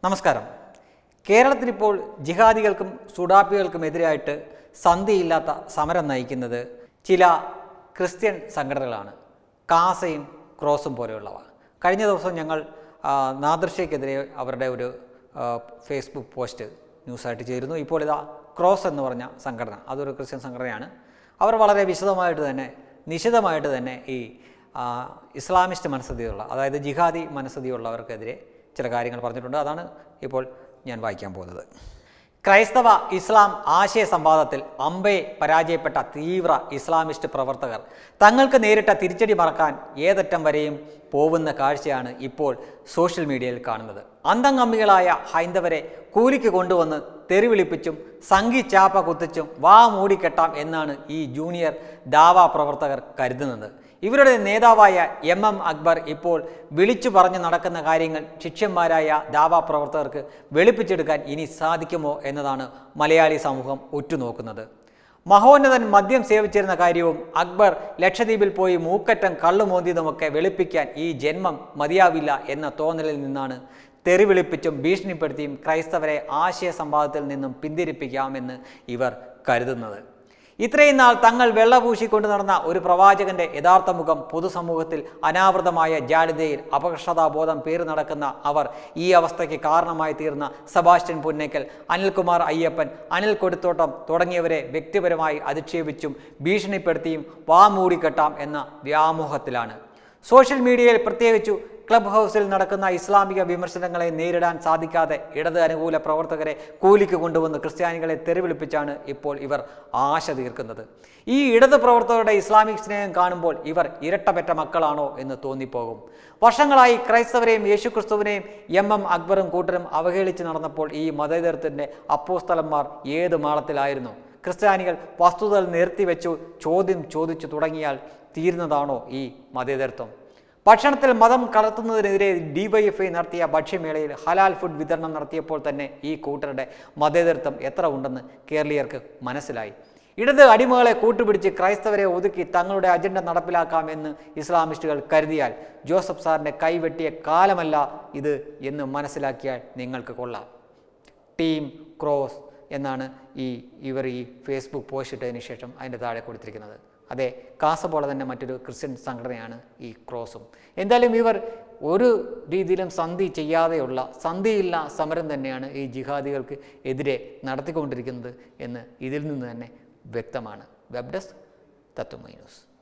നമസ്കാരം കേരളത്തിലിപ്പോൾ ജിഹാദികൾക്കും സുഡാപ്പികൾക്കും എതിരായിട്ട് സന്ധിയില്ലാത്ത സമരം നയിക്കുന്നത് ചില ക്രിസ്ത്യൻ സംഘടനകളാണ് കാസയും ക്രോസും പോലെയുള്ളവ കഴിഞ്ഞ ദിവസം ഞങ്ങൾ ആ, നാദൃശ്യക്കെതിരെ അവരുടെ ഒരു ആ, ഫേസ്ബുക്ക് പോസ്റ്റ് ന്യൂസായിട്ട് ചേരുന്നു ഇപ്പോൾ ഇതാ ക്രോസ് എന്ന് പറഞ്ഞ സംഘടന അതൊരു ക്രിസ്ത്യൻ സംഘടനയാണ് അവർ വളരെ വിശദമായിട്ട് തന്നെ നിശിതമായിട്ട് തന്നെ ഈ ആ, ഇസ്ലാമിസ്റ്റ് മനസ്ഥിതിയുള്ള അതായത് ജിഹാദി മനസ്ഥിതിയുള്ളവർക്കെതിരെ ചില കാര്യങ്ങൾ പറഞ്ഞിട്ടുണ്ട് അതാണ് ഇപ്പോൾ ഞാൻ വായിക്കാൻ പോകുന്നത് ക്രൈസ്തവ ഇസ്ലാം ആശയ സംവാദത്തിൽ അമ്പയെ പരാജയപ്പെട്ട തീവ്ര ഇസ്ലാമിസ്റ്റ് പ്രവർത്തകർ തങ്ങൾക്ക് നേരിട്ട തിരിച്ചടി മറക്കാൻ ഏതറ്റം വരെയും പോകുന്ന കാഴ്ചയാണ് ഇപ്പോൾ സോഷ്യൽ മീഡിയയിൽ കാണുന്നത് അന്തംഗമ്മികളായ ഹൈന്ദവരെ കൂലിക്ക് കൊണ്ടുവന്ന് തെറിവിളിപ്പിച്ചും സംഘി ചാപ്പ കുത്തിച്ചും വാ മൂടിക്കെട്ടാം എന്നാണ് ഈ ജൂനിയർ ദാവ പ്രവർത്തകർ കരുതുന്നത് ഇവരുടെ നേതാവായ എം എം അക്ബർ ഇപ്പോൾ വിളിച്ചു പറഞ്ഞു നടക്കുന്ന കാര്യങ്ങൾ ശിഷ്യന്മാരായ ദാവ പ്രവർത്തകർക്ക് വെളുപ്പിച്ചെടുക്കാൻ ഇനി സാധിക്കുമോ എന്നതാണ് മലയാളി സമൂഹം ഉറ്റുനോക്കുന്നത് മഹോന്നതൻ മദ്യം സേവിച്ചിരുന്ന കാര്യവും അക്ബർ ലക്ഷദ്വീപിൽ പോയി മൂക്കറ്റം കള്ളുമോന്തിയതുമൊക്കെ വെളുപ്പിക്കാൻ ഈ ജന്മം മതിയാവില്ല എന്ന തോന്നലിൽ നിന്നാണ് തെറി വിളിപ്പിച്ചും ഭീഷണിപ്പെടുത്തിയും ക്രൈസ്തവരെ ആശയ സംവാദത്തിൽ നിന്നും പിന്തിരിപ്പിക്കാമെന്ന് ഇവർ കരുതുന്നത് ഇത്രയും നാൾ തങ്ങൾ വെള്ളപൂശിക്കൊണ്ട് നടന്ന ഒരു പ്രവാചകന്റെ യഥാർത്ഥ മുഖം പൊതുസമൂഹത്തിൽ അനാവൃതമായ ജാഡിതയിൽ അപകർഷതാബോധം പേര് നടക്കുന്ന അവർ ഈ അവസ്ഥയ്ക്ക് കാരണമായി തീർന്ന സബാസ്റ്റ്യൻ പുന്നയ്ക്കൽ അനിൽകുമാർ അയ്യപ്പൻ അനിൽ കൊടുത്തോട്ടം തുടങ്ങിയവരെ വ്യക്തിപരമായി അധിക്ഷേപിച്ചും ഭീഷണിപ്പെടുത്തിയും വാമൂടിക്കെട്ടാം എന്ന വ്യാമോഹത്തിലാണ് സോഷ്യൽ മീഡിയയിൽ പ്രത്യേകിച്ചു ക്ലബ് ഹൗസിൽ നടക്കുന്ന ഇസ്ലാമിക വിമർശനങ്ങളെ നേരിടാൻ സാധിക്കാതെ ഇടത് അനുകൂല പ്രവർത്തകരെ കൂലിക്ക് കൊണ്ടുവന്ന് ക്രിസ്ത്യാനികളെ തെറിവിളിപ്പിച്ചാണ് ഇപ്പോൾ ഇവർ ആശ തീർക്കുന്നത് ഈ ഇടത് പ്രവർത്തകരുടെ ഇസ്ലാമിക് സ്നേഹം കാണുമ്പോൾ ഇവർ ഇരട്ടപെറ്റ മക്കളാണോ എന്ന് തോന്നിപ്പോകും വർഷങ്ങളായി ക്രൈസ്തവരെയും യേശുക്രിസ്തുവിനെയും എം എം അക്ബറും കൂട്ടരും അവഹേളിച്ച് നടന്നപ്പോൾ ഈ മതേതരത്തിൻ്റെ അപ്പോസ്തലന്മാർ ഏത് മാളത്തിലായിരുന്നു ക്രിസ്ത്യാനികൾ വസ്തുതകൾ നിർത്തിവെച്ചു ചോദ്യം ചോദിച്ചു തുടങ്ങിയാൽ തീരുന്നതാണോ ഈ മതേതരത്വം ഭക്ഷണത്തിൽ മതം കലർത്തുന്നതിനെതിരെ ഡിവൈഎഫ്ഐ നടത്തിയ ഭക്ഷ്യമേളയിൽ ഹലാൽ ഫുഡ് വിതരണം നടത്തിയപ്പോൾ തന്നെ ഈ കൂട്ടരുടെ മതേതരത്വം എത്ര ഉണ്ടെന്ന് കേരളീയർക്ക് മനസ്സിലായി ഇടത് അടിമകളെ കൂട്ടുപിടിച്ച് ക്രൈസ്തവരെ ഒതുക്കി തങ്ങളുടെ അജണ്ട നടപ്പിലാക്കാമെന്ന് ഇസ്ലാമിസ്റ്റുകൾ കരുതിയാൽ ജോസഫ് സാറിൻ്റെ കൈവെട്ടിയ കാലമല്ല ഇത് എന്ന് മനസ്സിലാക്കിയാൽ നിങ്ങൾക്ക് കൊള്ളാം ടീം ക്രോസ് എന്നാണ് ഈ ഇവർ ഈ ഫേസ്ബുക്ക് പോസ്റ്റ് ഇട്ടതിന് ശേഷം അതിൻ്റെ താഴെ കൊടുത്തിരിക്കുന്നത് അതെ കാസ തന്നെ മറ്റൊരു ക്രിസ്ത്യൻ സംഘടനയാണ് ഈ ക്രോസും എന്തായാലും ഇവർ ഒരു രീതിയിലും സന്ധി ചെയ്യാതെയുള്ള സന്ധിയില്ല സമരം തന്നെയാണ് ഈ ജിഹാദികൾക്ക് എതിരെ നടത്തിക്കൊണ്ടിരിക്കുന്നത് എന്ന് ഇതിൽ നിന്ന് തന്നെ വ്യക്തമാണ് വെബ് ഡെസ്ക് തത്വമൈ ന്യൂസ്